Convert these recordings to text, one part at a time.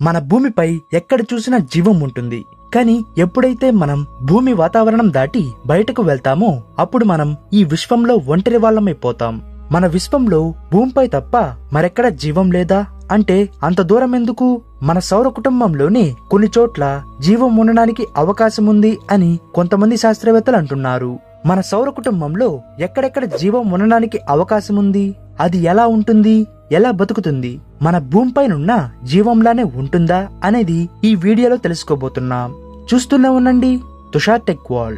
మన భూమిపై ఎక్కడ చూసినా జీవం ఉంటుంది కానీ ఎప్పుడైతే మనం భూమి వాతావరణం దాటి బయటకు వెళ్తామో అప్పుడు మనం ఈ విశ్వంలో ఒంటరి వాళ్ళమైపోతాం మన విశ్వంలో భూమిపై తప్ప మరెక్కడ జీవం లేదా అంటే అంత దూరం ఎందుకు మన సౌర కుటుంబంలోని కొన్ని చోట్ల జీవం ఉండడానికి అవకాశం ఉంది అని కొంతమంది శాస్త్రవేత్తలు అంటున్నారు మన సౌర కుటుంబంలో ఎక్కడెక్కడ జీవం ఉండడానికి అవకాశం ఉంది అది ఎలా ఉంటుంది ఎలా బతుకుతుంది మన భూమిపైనున్న జీవంలానే ఉంటుందా అనేది ఈ వీడియోలో తెలుసుకోబోతున్నాం చూస్తూనే ఉండండి తుషార్ టెక్ వరల్డ్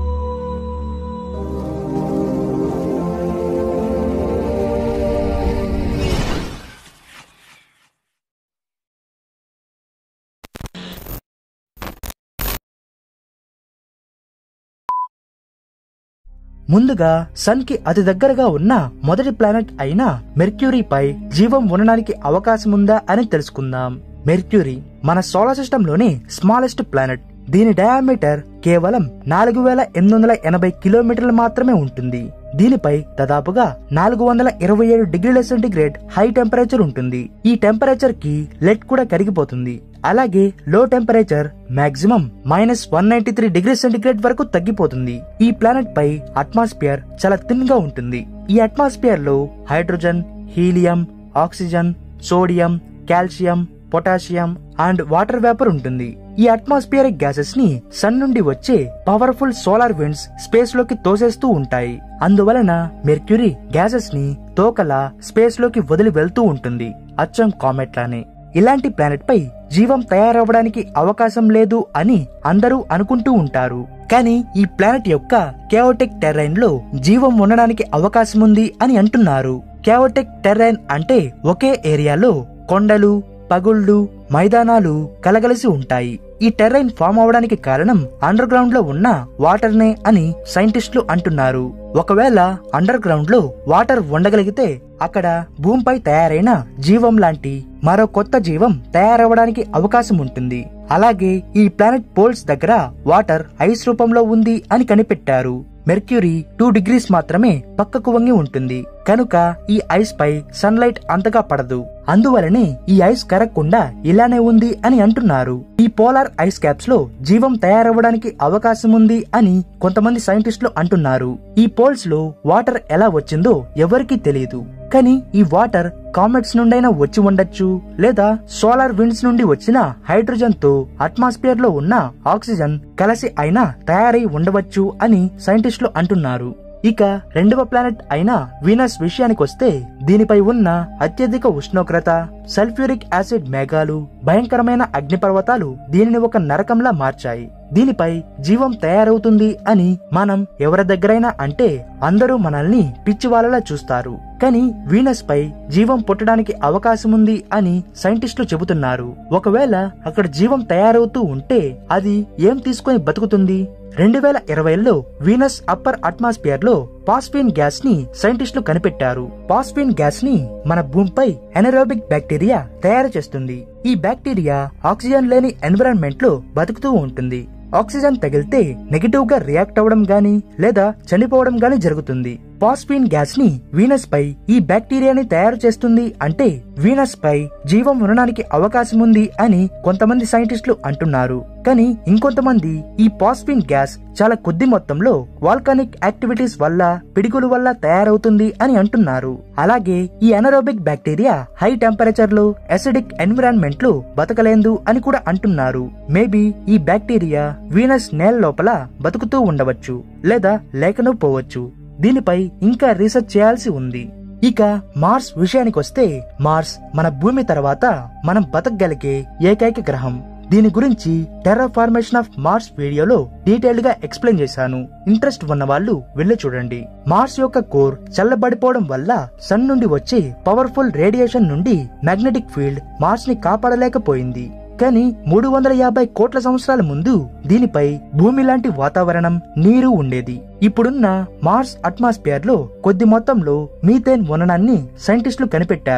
ముందుగా సన్ కి అతి దగ్గరగా ఉన్న మొదటి ప్లానెట్ అయిన మెర్క్యూరీపై జీవం ఉండడానికి అవకాశం ఉందా అని తెలుసుకుందాం మెర్క్యూరీ మన సోలార్ సిస్టమ్ లోని స్మాలెస్ట్ ప్లానెట్ దీని డయామీటర్ కేవలం నాలుగు వేల ఎనిమిది వందల ఎనభై కిలోమీటర్లు మాత్రమే ఉంటుంది దీనిపై దాదాపుగా నాలుగు వందల ఇరవై ఏడు డిగ్రీల సెంటిగ్రేడ్ హై టెంపరేచర్ ఉంటుంది ఈ టెంపరేచర్ కి లెడ్ కూడా కరిగిపోతుంది అలాగే low temperature maximum minus one ninety three degree centigrade వరకు తగ్గిపోతుంది ఈ ప్లానెట్ పై అట్మాస్ఫియర్ చాలా థిన్ గా ఉంటుంది ఈ అట్మాస్ఫియర్ లో hydrogen helium oxygen sodium calcium potassium and water vapour ఉంటుంది ఈ అట్మాస్ఫియరిక్ గ్యాసెస్ ని సన్ నుండి వచ్చే పవర్ఫుల్ సోలార్ విండ్స్ స్పేస్ లోకి తోసేస్తూ ఉంటాయి అందువలన మెర్క్యూరీ గ్యాసెస్ ని తోకలా స్పేస్ లోకి వదిలి వెళ్తూ ఉంటుంది అచ్చం కామెట్ లానే ఇలాంటి ప్లానెట్ పై జీవం తయారవ్వడానికి అవకాశం లేదు అని అందరూ అనుకుంటూ ఉంటారు కానీ ఈ ప్లానెట్ యొక్క కేవటెక్ టెర్రైన్ లో జీవం ఉండడానికి అవకాశం ఉంది అని అంటున్నారు కేవటెక్ టెర్రైన్ అంటే ఒకే ఏరియాలో కొండలు పగుళ్ళు మైదానాలు కలగలిసి ఉంటాయి ఈ టెర్రైన్ ఫామ్ అవడానికి కారణం అండర్ గ్రౌండ్ లో ఉన్న వాటర్నే అని సైంటిస్టులు అంటున్నారు ఒకవేళ అండర్ గ్రౌండ్ లో వాటర్ ఉండగలిగితే అక్కడ భూమిపై తయారైన జీవం లాంటి మరో కొత్త జీవం తయారవడానికి అవకాశం ఉంటుంది అలాగే ఈ ప్లానెట్ పోల్స్ దగ్గర వాటర్ ఐస్ రూపంలో ఉంది అని కనిపెట్టారు మెర్క్యూరీ టూ డిగ్రీస్ మాత్రమే పక్కకు వంగి ఉంటుంది కనుక ఈ ఐస్ పై సన్లైట్ అంతగా పడదు అందువలనే ఈ ఐస్ కరగకుండా ఇలానే ఉంది అని అంటున్నారు ఈ పోలార్ ఐస్ క్యాప్స్ లో జీవం తయారవ్వడానికి అవకాశం ఉంది అని కొంతమంది సైంటిస్టులు అంటున్నారు ఈ పోల్స్ లో వాటర్ ఎలా వచ్చిందో ఎవరికీ తెలియదు కానీ ఈ వాటర్ కామెట్స్ నుండైనా వచ్చి ఉండొచ్చు లేదా సోలార్ విండ్స్ నుండి వచ్చిన హైడ్రోజన్ తో అట్మాస్ఫియర్ లో ఉన్న ఆక్సిజన్ కలిసి అయినా తయారై ఉండవచ్చు అని సైంటిస్టులు అంటున్నారు ఇక రెండవ ప్లానెట్ అయిన వీనస్ విషయానికొస్తే దీనిపై ఉన్న అత్యధిక ఉష్ణోగ్రత సల్ఫ్యూరిక్ యాసిడ్ మేఘాలు భయంకరమైన అగ్నిపర్వతాలు దీనిని ఒక నరకంలా మార్చాయి దీనిపై జీవం తయారవుతుంది అని మనం ఎవరి దగ్గరైనా అంటే అందరూ మనల్ని పిచ్చివాళ్ళలా చూస్తారు కానీ వీనస్ పై జీవం పుట్టడానికి అవకాశం ఉంది అని సైంటిస్టులు చెబుతున్నారు ఒకవేళ అక్కడ జీవం తయారవుతూ ఉంటే అది ఏం తీసుకొని బతుకుతుంది రెండు వేల ఇరవైలో వీనస్ అప్పర్ అట్మాస్ఫియర్ లో పాస్ఫిన్ గ్యాస్ ని సైంటిస్టులు కనిపెట్టారు పాస్ఫిన్ గ్యాస్ ని మన భూమిపై ఎనరోబిక్ బ్యాక్టీరియా తయారు చేస్తుంది ఈ బ్యాక్టీరియా ఆక్సిజన్ లేని ఎన్విరాన్మెంట్ లో బతుకుతూ ఉంటుంది ఆక్సిజన్ తగిలితే నెగిటివ్ గా రియాక్ట్ అవ్వడం గాని లేదా చనిపోవడం గాని జరుగుతుంది పాస్ఫిన్ గ్యాస్ ని వీనస్ పై ఈ బ్యాక్టీరియాని తయారు చేస్తుంది అంటే వీనస్ పై జీవం ఉండడానికి అవకాశం ఉంది అని కొంతమంది సైంటిస్టులు అంటున్నారు కానీ ఇంకొంతమంది ఈ పాస్ఫిన్ గ్యాస్ చాలా కొద్ది మొత్తంలో వాల్కానిక్ యాక్టివిటీస్ వల్ల పిడుగుల వల్ల తయారవుతుంది అని అంటున్నారు అలాగే ఈ అనరోబిక్ బ్యాక్టీరియా హై టెంపరేచర్ లో అసిడిక్ ఎన్విరాన్మెంట్ లో బతకలేదు అని కూడా అంటున్నారు మేబీ ఈ బ్యాక్టీరియా వీనస్ నేల లోపల బతుకుతూ ఉండవచ్చు లేదా లేకను పోవచ్చు దీనిపై ఇంకా రీసెర్చ్ చేయాల్సి ఉంది ఇక మార్స్ విషయానికొస్తే మార్స్ మన భూమి తర్వాత మనం బతకగలిగే ఏకైక గ్రహం దీని గురించి టెర్రఫార్మేషన్ ఆఫ్ మార్స్ వీడియోలో డీటెయిల్డ్ గా ఎక్స్ప్లెయిన్ చేశాను ఇంట్రెస్ట్ ఉన్న వాళ్ళు వెళ్ళి చూడండి మార్స్ యొక్క కోర్ చల్లబడిపోవడం వల్ల సన్ నుండి వచ్చే పవర్ఫుల్ రేడియేషన్ నుండి మ్యాగ్నెటిక్ ఫీల్డ్ మార్స్ ని కాపాడలేకపోయింది కానీ మూడు వందల యాభై కోట్ల సంవత్సరాల ముందు దీనిపై భూమి లాంటి వాతావరణం నీరు ఉండేది ఇప్పుడున్న మార్స్ అట్మాస్ఫియర్ లో కొద్ది మొత్తంలో మీథేన్ ఉండడాన్ని సైంటిస్టులు కనిపెట్టారు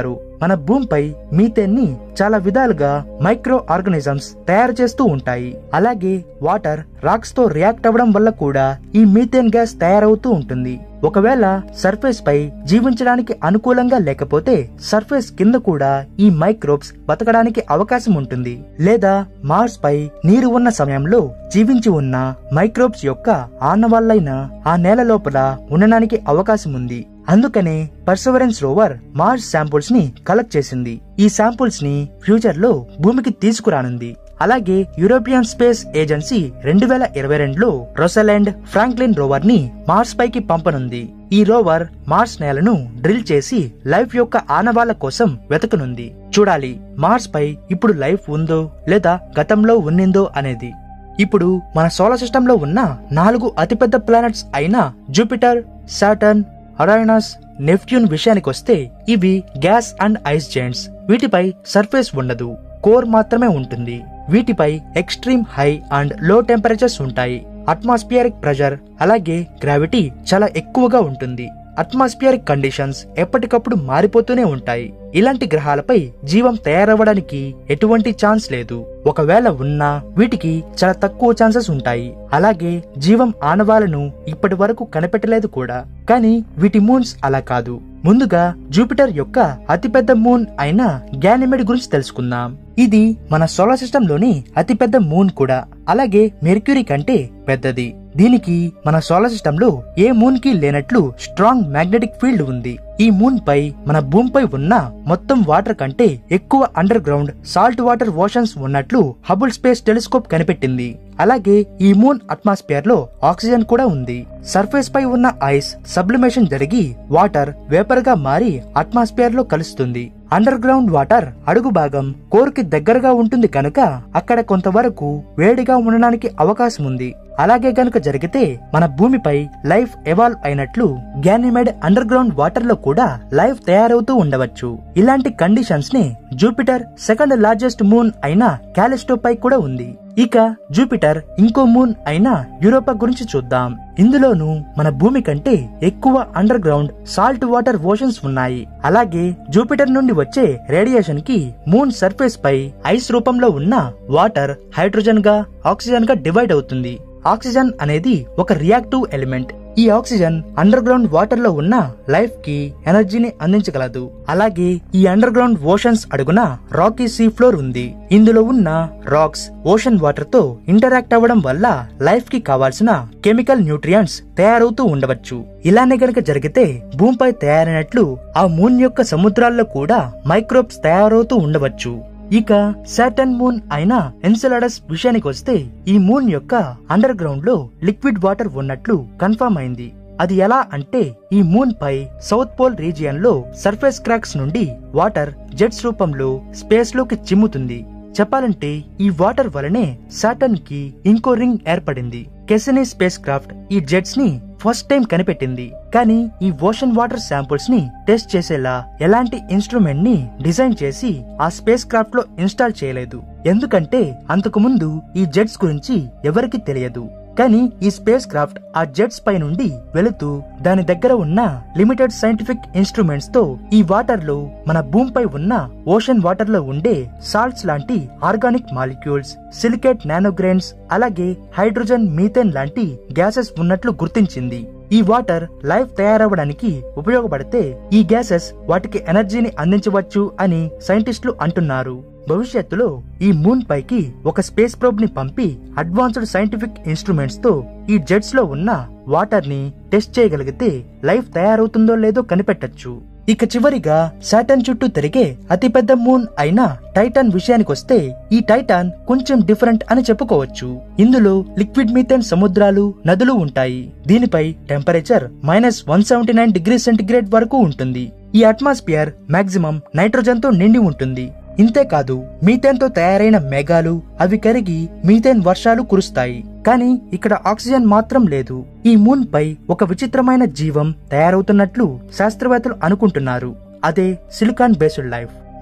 మన భూమిపై మీథేన్ ని చాలా విధాలుగా మైక్రో ఆర్గనిజమ్స్ తయారు చేస్తూ ఉంటాయి అలాగే వాటర్ రాక్స్ తో రియాక్ట్ అవ్వడం వల్ల కూడా ఈ మీథేన్ గ్యాస్ తయారవుతూ ఉంటుంది ఒకవేళ సర్ఫేస్ పై జీవించడానికి అనుకూలంగా లేకపోతే సర్ఫేస్ కింద కూడా ఈ మైక్రోబ్స్ బతకడానికి అవకాశం ఉంటుంది లేదా మార్స్ పై నీరు ఉన్న సమయంలో జీవించి ఉన్న మైక్రోబ్స్ యొక్క ఆనవాళ్లైన ఆ నేల లోపల ఉండడానికి అవకాశం ఉంది అందుకనే పర్సవరెన్స్ రోవర్ మార్స్ శాంపుల్స్ ని కలెక్ట్ చేసింది ఈ శాంపుల్స్ ని ఫ్యూచర్ లో భూమికి తీసుకురానుంది అలాగే యూరోపియన్ స్పేస్ ఏజెన్సీ రెండు వేల ఇరవై రెండులో రొసలాండ్ ఫ్రాంక్లిన్ రోవర్ ని మార్స్ పైకి పంపనుంది ఈ రోవర్ మార్స్ నేలను డ్రిల్ చేసి లైఫ్ యొక్క ఆనవాళ్ల కోసం వెతకనుంది చూడాలి మార్స్ పై ఇప్పుడు లైఫ్ ఉందో లేదా గతంలో ఉన్నిందో అనేది ఇప్పుడు మన సోలార్ సిస్టమ్ లో ఉన్న నాలుగు అతిపెద్ద ప్లానెట్స్ అయిన జూపిటర్ సాటర్న్ అరైనస్ నెప్ట్యూన్ విషయానికి వస్తే ఇవి గ్యాస్ అండ్ ఐస్ జెంట్స్ వీటిపై సర్ఫేస్ ఉండదు కోర్ మాత్రమే ఉంటుంది వీటిపై extreme high and low temperatures ఉంటాయి అట్మాస్ఫియరిక్ ప్రెషర్ అలాగే గ్రావిటీ చాలా ఎక్కువగా ఉంటుంది అట్మాస్ఫియరిక్ కండిషన్స్ ఎప్పటికప్పుడు మారిపోతూనే ఉంటాయి ఇలాంటి గ్రహాలపై జీవం తయారవ్వడానికి ఎటువంటి ఛాన్స్ లేదు ఒకవేళ ఉన్నా వీటికి చాలా తక్కువ ఛాన్సెస్ ఉంటాయి అలాగే జీవం ఆనవాలను ఇప్పటి వరకు కనిపెట్టలేదు కూడా కానీ వీటి మూన్స్ అలా కాదు ముందుగా జూపిటర్ యొక్క అతిపెద్ద మూన్ అయిన గ్యానిమెడ్ గురించి తెలుసుకుందాం ఇది మన సోలార్ సిస్టమ్ లోని అతిపెద్ద మూన్ కూడా అలాగే మెర్క్యూరీ కంటే పెద్దది దీనికి మన సోలార్ సిస్టమ్ లో ఏ మూన్ కి లేనట్లు స్ట్రాంగ్ మ్యాగ్నెటిక్ ఫీల్డ్ ఉంది ఈ మూన్ పై మన భూమిపై ఉన్న మొత్తం వాటర్ కంటే ఎక్కువ underground salt water oceans ఉన్నట్లు హబుల్ స్పేస్ టెలిస్కోప్ కనిపెట్టింది అలాగే ఈ మూన్ అట్మాస్ఫియర్ లో ఆక్సిజన్ కూడా ఉంది సర్ఫేస్ పై ఉన్న ఐస్ సబ్లిమేషన్ జరిగి వాటర్ వేపర్ గా మారి అట్మాస్ఫియర్ లో కలుస్తుంది అండర్ గ్రౌండ్ వాటర్ అడుగు భాగం కోర్ కి దగ్గరగా ఉంటుంది కనుక అక్కడ కొంతవరకు వేడిగా ఉండడానికి అవకాశం ఉంది అలాగే గనుక జరిగితే మన భూమిపై లైఫ్ ఎవాల్వ్ అయినట్లు గ్యానిమెడ్ అండర్ గ్రౌండ్ వాటర్ లో కూడా లైఫ్ తయారవుతూ ఉండవచ్చు ఇలాంటి కండిషన్స్ ని జూపిటర్ సెకండ్ లార్జెస్ట్ మూన్ అయిన క్యాలిస్టో పై కూడా ఉంది ఇక జూపిటర్ ఇంకో మూన్ అయిన యూరోపా గురించి చూద్దాం ఇందులోనూ మన భూమి కంటే ఎక్కువ underground salt water oceans ఉన్నాయి అలాగే జూపిటర్ నుండి వచ్చే రేడియేషన్ కి మూన్ సర్ఫేస్ పై ఐస్ రూపంలో ఉన్న వాటర్ హైడ్రోజన్ గా ఆక్సిజన్ గా డివైడ్ అవుతుంది ఆక్సిజన్ అనేది ఒక రియాక్టివ్ ఎలిమెంట్ ఈ ఆక్సిజన్ అండర్ గ్రౌండ్ వాటర్ లో ఉన్న లైఫ్ కి ఎనర్జీని అందించగలదు అలాగే ఈ అండర్ గ్రౌండ్ ఓషన్స్ అడుగున రాకీ సీ ఫ్లోర్ ఉంది ఇందులో ఉన్న రాక్స్ ఓషన్ వాటర్ తో ఇంటరాక్ట్ అవ్వడం వల్ల లైఫ్ కి కావాల్సిన కెమికల్ న్యూట్రియంట్స్ తయారవుతూ ఉండవచ్చు ఇలానే గనక జరిగితే భూమిపై తయారైనట్లు ఆ మూన్ యొక్క సముద్రాల్లో కూడా మైక్రోబ్స్ తయారవుతూ ఉండవచ్చు ఇక సాటర్న్ మూన్ అయిన ఎన్సెలాడస్ విషయానికి వస్తే ఈ మూన్ యొక్క అండర్ గ్రౌండ్ లో లిక్విడ్ వాటర్ ఉన్నట్లు కన్ఫర్మ్ అయింది అది ఎలా అంటే ఈ మూన్ పై సౌత్ పోల్ రీజియన్ లో సర్ఫేస్ క్రాక్స్ నుండి వాటర్ జెట్స్ రూపంలో స్పేస్ లోకి చిమ్ముతుంది చెప్పాలంటే ఈ వాటర్ వలనే సాటర్న్ కి ఇంకో రింగ్ ఏర్పడింది కెసనీ స్పేస్ క్రాఫ్ట్ ఈ జెట్స్ ని ఫస్ట్ టైం కనిపెట్టింది కానీ ఈ ఓషన్ వాటర్ శాంపుల్స్ ని టెస్ట్ చేసేలా ఎలాంటి ఇన్స్ట్రుమెంట్ ని డిజైన్ చేసి ఆ స్పేస్ క్రాఫ్ట్ లో ఇన్స్టాల్ చేయలేదు ఎందుకంటే అంతకు ముందు ఈ జెట్స్ గురించి ఎవరికి తెలియదు కానీ ఈ స్పేస్ క్రాఫ్ట్ ఆ జెట్స్ పై నుండి వెళుతూ దాని దగ్గర ఉన్న లిమిటెడ్ సైంటిఫిక్ ఇన్స్ట్రుమెంట్స్ తో ఈ వాటర్ లో మన భూమిపై ఉన్న ఓషన్ వాటర్ లో ఉండే సాల్ట్స్ లాంటి ఆర్గానిక్ మాలిక్యూల్స్ సిలికేట్ నానోగ్రెయిన్స్ అలాగే హైడ్రోజన్ మీథేన్ లాంటి గ్యాసెస్ ఉన్నట్లు గుర్తించింది ఈ వాటర్ లైఫ్ తయారవ్వడానికి ఉపయోగపడితే ఈ గ్యాసెస్ వాటికి ఎనర్జీని అందించవచ్చు అని సైంటిస్టులు అంటున్నారు భవిష్యత్తులో ఈ మూన్ పైకి ఒక స్పేస్ ప్రోబ్ ని పంపి అడ్వాన్స్డ్ సైంటిఫిక్ ఇన్స్ట్రుమెంట్స్ తో ఈ జెట్స్ లో ఉన్న వాటర్ ని టెస్ట్ చేయగలిగితే లైఫ్ తయారవుతుందో లేదో కనిపెట్టొచ్చు ఇక చివరిగా సాటర్న్ చుట్టూ తిరిగే అతిపెద్ద మూన్ అయిన టైటాన్ విషయానికొస్తే ఈ టైటాన్ కొంచెం డిఫరెంట్ అని చెప్పుకోవచ్చు ఇందులో లిక్విడ్ మీథేన్ సముద్రాలు నదులు ఉంటాయి దీనిపై temperature minus one seventy nine degree centigrade వరకు ఉంటుంది ఈ అట్మాస్ఫియర్ మాక్సిమం నైట్రోజన్ తో నిండి ఉంటుంది ఇంతేకాదు మీథేన్ తో తయారైన మేఘాలు అవి కరిగి మీథేన్ వర్షాలు కురుస్తాయి కానీ ఇక్కడ ఆక్సిజన్ మాత్రం లేదు ఈ మూన్ పై ఒక విచిత్రమైన జీవం తయారవుతున్నట్లు శాస్త్రవేత్తలు అనుకుంటున్నారు అదే సిలికాన్ బేస్డ్ లైఫ్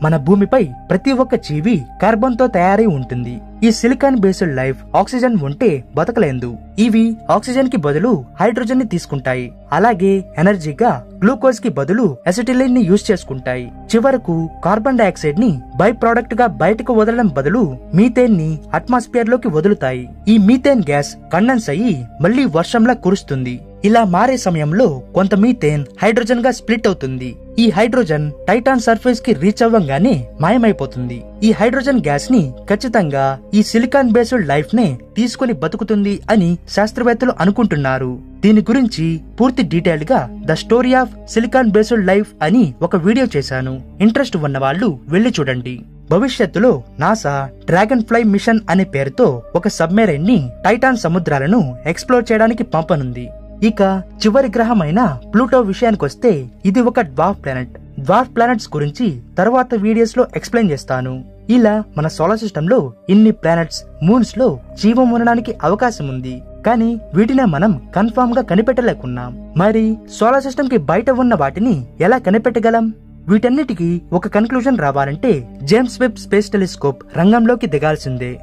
మన భూమిపై ప్రతి ఒక్క జీవి కార్బన్ తో తయారై ఉంటుంది ఈ సిలికాన్ బేస్డ్ లైఫ్ ఆక్సిజన్ ఉంటే బతకలేదు ఇవి ఆక్సిజన్ కి బదులు హైడ్రోజన్ ని తీసుకుంటాయి అలాగే ఎనర్జీగా గ్లూకోజ్ కి బదులు అసిటిలిన్ ని యూజ్ చేసుకుంటాయి చివరకు కార్బన్ డైఆక్సైడ్ ని బై ప్రోడక్ట్ గా బయటకు వదలడం బదులు మీథేన్ ని అట్మాస్ఫియర్ లోకి వదులుతాయి ఈ మీథేన్ గ్యాస్ కండెన్స్ అయ్యి మళ్లీ వర్షంలా కురుస్తుంది ఇలా మారే సమయంలో కొంత మీథేన్ హైడ్రోజన్ గా స్ప్లిట్ అవుతుంది ఈ హైడ్రోజన్ టైటాన్ సర్ఫేస్ కి రీచ్ అవ్వంగానే మాయమైపోతుంది ఈ హైడ్రోజన్ గ్యాస్ ని ఖచ్చితంగా ఈ సిలికాన్ బేస్డ్ లైఫ్ నే తీసుకుని బతుకుతుంది అని శాస్త్రవేత్తలు అనుకుంటున్నారు దీని గురించి పూర్తి డీటెయిల్ గా the story of silicon based life అని ఒక వీడియో చేశాను ఇంట్రెస్ట్ ఉన్న వాళ్ళు వెళ్లి చూడండి భవిష్యత్తులో నాసా డ్రాగన్ ఫ్లై మిషన్ అనే పేరుతో ఒక సబ్మెరైన్ ని టైటాన్ సముద్రాలను ఎక్స్ప్లోర్ చేయడానికి పంపనుంది ఇక చివరి గ్రహమైన ప్లూటో విషయానికొస్తే ఇది ఒక డ్వార్ఫ్ ప్లానెట్ డ్వార్ఫ్ ప్లానెట్స్ గురించి తర్వాత వీడియోస్ లో ఎక్స్ప్లెయిన్ చేస్తాను ఇలా మన సోలార్ సిస్టమ్ లో ఇన్ని ప్లానెట్స్ మూన్స్ లో జీవం ఉండడానికి అవకాశం ఉంది కానీ వీటినే మనం కన్ఫామ్ గా కనిపెట్టలేకున్నాం మరి సోలార్ సిస్టమ్ కి బయట ఉన్న వాటిని ఎలా కనిపెట్టగలం వీటన్నిటికీ ఒక కన్క్లూజన్ రావాలంటే జేమ్స్ వెబ్ స్పేస్ టెలిస్కోప్ రంగంలోకి దిగాల్సిందే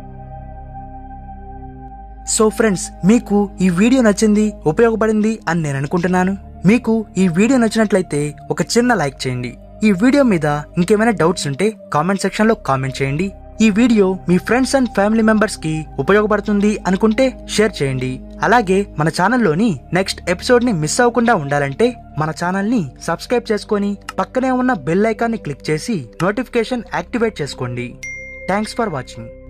సో ఫ్రెండ్స్ మీకు ఈ వీడియో నచ్చింది ఉపయోగపడింది అని నేను అనుకుంటున్నాను మీకు ఈ వీడియో నచ్చినట్లయితే ఒక చిన్న లైక్ చేయండి ఈ వీడియో మీద ఇంకేమైనా డౌట్స్ ఉంటే కామెంట్ సెక్షన్ లో కామెంట్ చేయండి ఈ వీడియో మీ ఫ్రెండ్స్ అండ్ ఫ్యామిలీ మెంబర్స్ కి ఉపయోగపడుతుంది అనుకుంటే షేర్ చేయండి అలాగే మన ఛానల్లోని నెక్స్ట్ ఎపిసోడ్ ని మిస్ అవ్వకుండా ఉండాలంటే మన ఛానల్ ని సబ్స్క్రైబ్ చేసుకొని పక్కనే ఉన్న బెల్ ఐకాన్ ని క్లిక్ చేసి నోటిఫికేషన్ యాక్టివేట్ చేసుకోండి థ్యాంక్స్ ఫర్ వాచింగ్